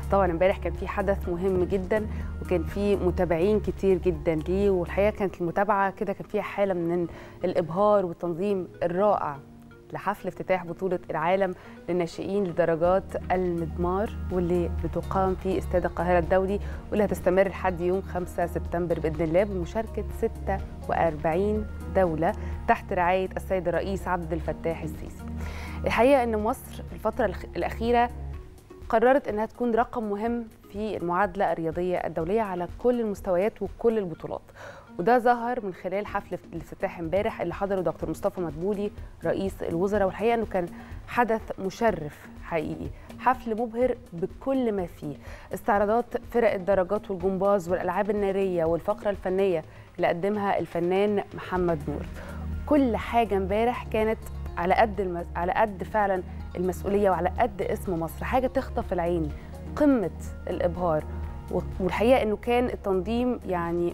طبعا امبارح كان في حدث مهم جدا وكان في متابعين كتير جدا ليه والحقيقه كانت المتابعه كده كان فيها حاله من الابهار والتنظيم الرائع لحفل افتتاح بطولة العالم للناشئين لدرجات المضمار واللي بتقام في استاد القاهرة الدولي واللي هتستمر لحد يوم 5 سبتمبر بإذن الله بمشاركة 46 دولة تحت رعاية السيد الرئيس عبد الفتاح السيسي. الحقيقة أن مصر في الفترة الأخيرة قررت أنها تكون رقم مهم في المعادلة الرياضية الدولية على كل المستويات وكل البطولات وده ظهر من خلال حفل الافتتاح امبارح اللي حضره دكتور مصطفى مدبولي رئيس الوزراء والحقيقه انه كان حدث مشرف حقيقي حفل مبهر بكل ما فيه استعراضات فرق الدرجات والجمباز والالعاب الناريه والفقره الفنيه اللي قدمها الفنان محمد نور كل حاجه امبارح كانت على قد المس... على قد فعلا المسؤوليه وعلى قد اسم مصر حاجه تخطف العين قمه الابهار والحقيقه انه كان التنظيم يعني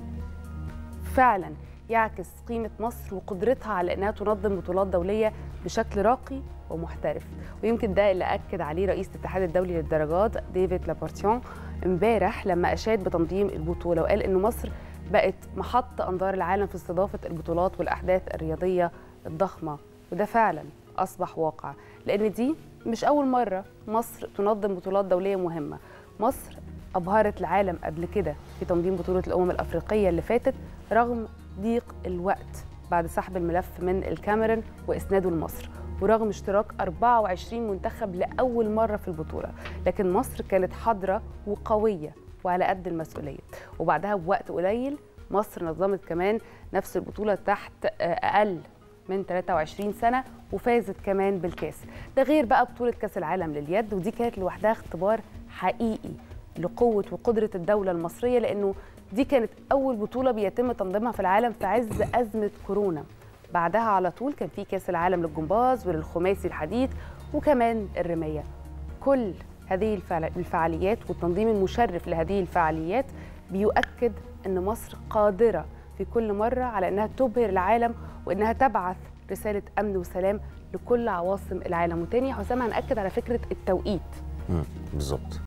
فعلا يعكس قيمة مصر وقدرتها على أنها تنظم بطولات دولية بشكل راقي ومحترف ويمكن ده اللي أكد عليه رئيس الاتحاد الدولي للدرجات ديفيد لابورتيون امبارح لما أشاد بتنظيم البطولة وقال أن مصر بقت محط أنظار العالم في استضافة البطولات والأحداث الرياضية الضخمة وده فعلا أصبح واقع لأن دي مش أول مرة مصر تنظم بطولات دولية مهمة مصر أبهرت العالم قبل كده في تنظيم بطولة الأمم الأفريقية اللي فاتت رغم ضيق الوقت بعد سحب الملف من الكاميرون وإسناده لمصر ورغم اشتراك 24 منتخب لأول مرة في البطولة لكن مصر كانت حاضرة وقوية وعلى قد المسؤولية وبعدها بوقت قليل مصر نظمت كمان نفس البطولة تحت أقل من 23 سنة وفازت كمان بالكاس ده غير بقى بطولة كاس العالم لليد ودي كانت لوحدها اختبار حقيقي لقوة وقدرة الدولة المصرية لأنه دي كانت أول بطولة بيتم تنظيمها في العالم في عز أزمة كورونا بعدها على طول كان في كأس العالم للجمباز وللخماسي الحديد وكمان الرمية كل هذه الفعاليات والتنظيم المشرف لهذه الفعاليات بيؤكد أن مصر قادرة في كل مرة على أنها تبهر العالم وأنها تبعث رسالة أمن وسلام لكل عواصم العالم وتاني حسام هنأكد على فكرة التوقيت بالظبط